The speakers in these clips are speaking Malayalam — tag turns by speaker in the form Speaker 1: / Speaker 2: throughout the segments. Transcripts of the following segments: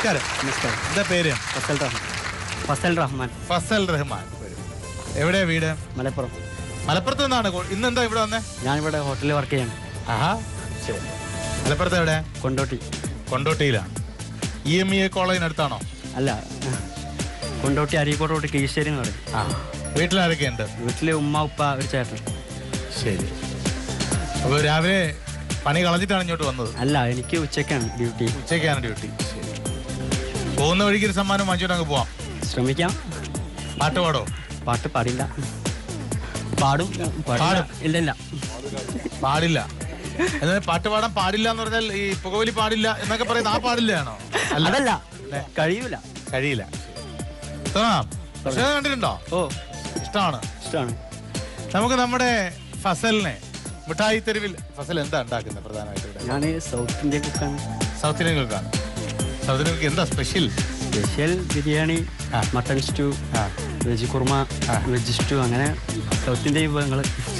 Speaker 1: നമസ്കാരം
Speaker 2: നമസ്കാരം
Speaker 1: എന്താ പേര്
Speaker 2: ഫസൽ റഹ്മാൻ ഫസൽ റഹ്മാൻ
Speaker 1: ഫസൽ റഹ്മാൻ എവിടെയാ വീട്
Speaker 2: മലപ്പുറം
Speaker 1: മലപ്പുറത്ത് നിന്നാണ് കൊ- ഇന്നെന്താ ഇവിടെ വന്നേ
Speaker 2: ഞാനിവിടെ ഹോട്ടലിൽ വർക്ക് ചെയ്യാണ്
Speaker 1: ആഹാ ശരി മലപ്പുറത്ത് എവിടെ
Speaker 2: കൊണ്ടോട്ടി
Speaker 1: കൊണ്ടോട്ടിയിലാണ് ഇ എം ഇ എ കോളേജിനടുത്താണോ
Speaker 2: അല്ല കൊണ്ടോട്ടി അരീക്കോട് റോഡ് കീശ്ശേരി എന്ന് പറയും
Speaker 1: ആ വീട്ടിലാരൊക്കെ ഉണ്ട്
Speaker 2: വീട്ടിൽ ഉമ്മ ഉപ്പ ഒരു ചേട്ടൻ
Speaker 1: ശരി അപ്പോൾ രാവിലെ പണി കളഞ്ഞിട്ടാണ് ഇങ്ങോട്ട് വന്നത്
Speaker 2: അല്ല എനിക്ക് ഉച്ചയ്ക്കാണ് ഡ്യൂട്ടി
Speaker 1: ഉച്ചയ്ക്കാണ് ഡ്യൂട്ടി ശരി പോകുന്ന വഴിക്ക് ഒരു സമ്മാനം വാങ്ങിച്ചോണ്ട് അങ്ങ് പോവാം
Speaker 2: ശ്രമിക്കാം
Speaker 1: പാട്ട് പാടോ
Speaker 2: പാട്ട് പാടില്ല പാടും പാടില്ല.
Speaker 1: പാടും.
Speaker 2: ഇല്ല ഇല്ല
Speaker 1: പാടില്ല എന്നാൽ പാട്ട് പാടാൻ പാടില്ല എന്ന് പറഞ്ഞാൽ ഈ പുകവലി പാടില്ല എന്നൊക്കെ പറയുന്നത് ആ പാടില്ലാണോ
Speaker 2: അതല്ല കഴിയൂല
Speaker 1: കഴിയില്ല തോന്നാം പക്ഷേ കണ്ടിട്ടുണ്ടോ
Speaker 2: ഓ
Speaker 1: ഇഷ്ടമാണ്
Speaker 2: ഇഷ്ടമാണ്
Speaker 1: നമുക്ക് നമ്മുടെ ഫസലിനെ മിഠായി തെരുവിൽ ഫസൽ എന്താ ഉണ്ടാക്കുന്നത് പ്രധാനമായിട്ട് ഇവിടെ
Speaker 2: ഞാൻ സൗത്ത് ഇന്ത്യൻ കുക്കാണ്
Speaker 1: സൗത്ത് ഇന്ത്യൻ കുക്കാണ് സൗത്ത് ഇന്ത്യൻ കുക്ക് എന്താ സ്പെഷ്യൽ
Speaker 2: സ്പെഷ്യൽ ബിരിയാണി
Speaker 1: ആ.
Speaker 2: മട്ടൺ സ്റ്റൂ
Speaker 1: ആ
Speaker 2: വെജ് കുർമ
Speaker 1: ആ.
Speaker 2: വെജ് സ്റ്റൂ അങ്ങനെ സൗത്ത് ഇന്ത്യൻ വിഭവങ്ങൾ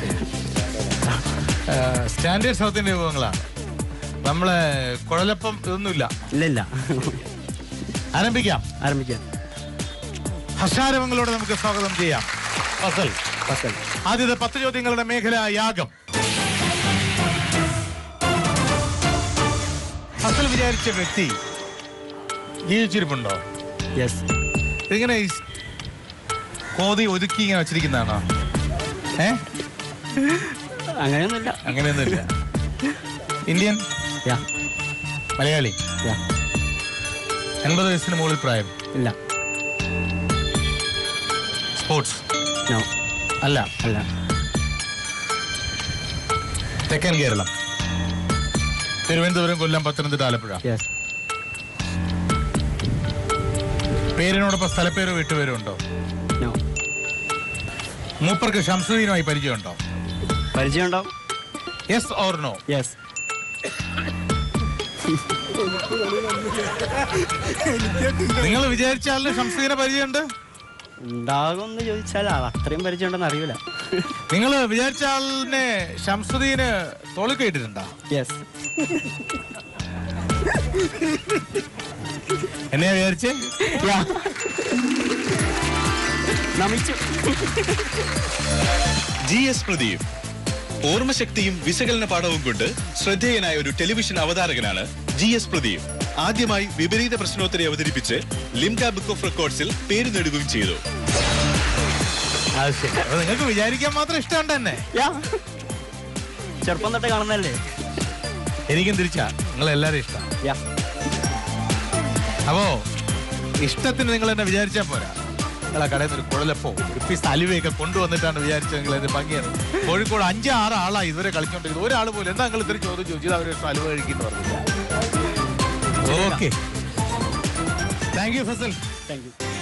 Speaker 1: സ്റ്റാൻഡേർഡ് സൗത്ത് ഇന്ത്യൻ വിഭവങ്ങളാണ് നമ്മളെ കുഴലപ്പം ഇതൊന്നുമില്ല
Speaker 2: ഇല്ല ഇല്ല
Speaker 1: ആരംഭിക്കാം
Speaker 2: ആരംഭിക്കാം
Speaker 1: ഹർഷാരവങ്ങളോട് നമുക്ക് സ്വാഗതം ചെയ്യാം ഫസൽ
Speaker 2: ഫസൽ
Speaker 1: ആദ്യത്തെ പത്ത് ചോദ്യങ്ങളുടെ മേഖല യാഗം ഫസൽ വിചാരിച്ച വ്യക്തി ജീവിച്ചിരിപ്പുണ്ടോ
Speaker 2: യെസ്
Speaker 1: ഇതിങ്ങനെ ഈ കോതി ഒതുക്കി ഇങ്ങനെ വെച്ചിരിക്കുന്നതാണോ ഏ
Speaker 2: അങ്ങനെയൊന്നുമില്ല
Speaker 1: അങ്ങനെയൊന്നുമില്ല ഇന്ത്യൻ
Speaker 2: യാ
Speaker 1: മലയാളി
Speaker 2: യാ
Speaker 1: എൺപത് വയസ്സിന് മുകളിൽ പ്രായം
Speaker 2: ഇല്ല
Speaker 1: സ്പോർട്സ്
Speaker 2: നോ
Speaker 1: അല്ല
Speaker 2: അല്ല
Speaker 1: തെക്കൻ കേരളം തിരുവനന്തപുരം കൊല്ലം പത്തനംതിട്ട ആലപ്പുഴ
Speaker 2: യെസ്
Speaker 1: പേരിനോടൊപ്പം സ്ഥലപ്പേരോ വീട്ടുപേരോ ഉണ്ടോ
Speaker 2: നോ
Speaker 1: മൂപ്പർക്ക് ശംസുദ്ദീനുമായി പരിചയമുണ്ടോ
Speaker 2: പരിചയം ഉണ്ടാവും
Speaker 1: യെസ് ഓർ നോ
Speaker 2: യെസ്
Speaker 1: നിങ്ങൾ വിചാരിച്ച ആളിന് ശംസുദ്ദീനെ പരിചയമുണ്ട്
Speaker 2: ഉണ്ടാകും എന്ന് ചോദിച്ചാൽ അത് അത്രയും പരിചയം ഉണ്ടെന്ന് അറിയില്ല
Speaker 1: നിങ്ങൾ വിചാരിച്ച ആളിനെ ശംസുദ്ദീന് തോളിൽ കേട്ടിട്ടുണ്ടോ
Speaker 2: യെസ്
Speaker 1: എന്നെയാ വിചാരിച്ചേ
Speaker 2: യാ നമിച്ചു
Speaker 3: ജി എസ് പ്രദീപ് ഓർമ്മശക്തിയും വിശകലന പാഠവും കൊണ്ട് ശ്രദ്ധേയനായ ഒരു ടെലിവിഷൻ അവതാരകനാണ് ജി എസ് പ്രദീപ് ആദ്യമായി വിപരീത പ്രശ്നോത്തരി അവതരിപ്പിച്ച് ലിംക ബുക്ക് ഓഫ് റെക്കോർഡ്സിൽ പേര് നേടുകയും ചെയ്തു
Speaker 1: അത് ശരി അപ്പൊ നിങ്ങൾക്ക് വിചാരിക്കാൻ മാത്രം ഇഷ്ടമുണ്ട് തന്നെ
Speaker 2: യാ ചെറുപ്പം തൊട്ട് കാണുന്നല്ലേ
Speaker 1: എനിക്കും തിരിച്ചാ നിങ്ങൾ എല്ലാരും ഇഷ്ടം
Speaker 2: യാ
Speaker 1: അപ്പോ ഇഷ്ടത്തിന് നിങ്ങൾ എന്നെ വിചാരിച്ചാൽ പോരാ നിങ്ങളെ കടയിൽ നിന്ന് ഒരു കുഴലപ്പോ ഒരു പീസ് അലുവയൊക്കെ കൊണ്ടുവന്നിട്ടാണ് വിചാരിച്ചത് നിങ്ങൾ എന്റെ ഭംഗിയാണ് കോഴിക്കോട് അഞ്ച് ആറ് ആളായി ഇതുവരെ കളിച്ചോണ്ടിരിക്കുന്നത് ഒരാൾ പോലും എന്താ നിങ്ങൾ ഇത്ര ചോദ്യം ചോദിച്ചത് അവർ അലുവ കഴിക്കുന്നു പറഞ്ഞില്ല okay thank you Fazal
Speaker 2: thank U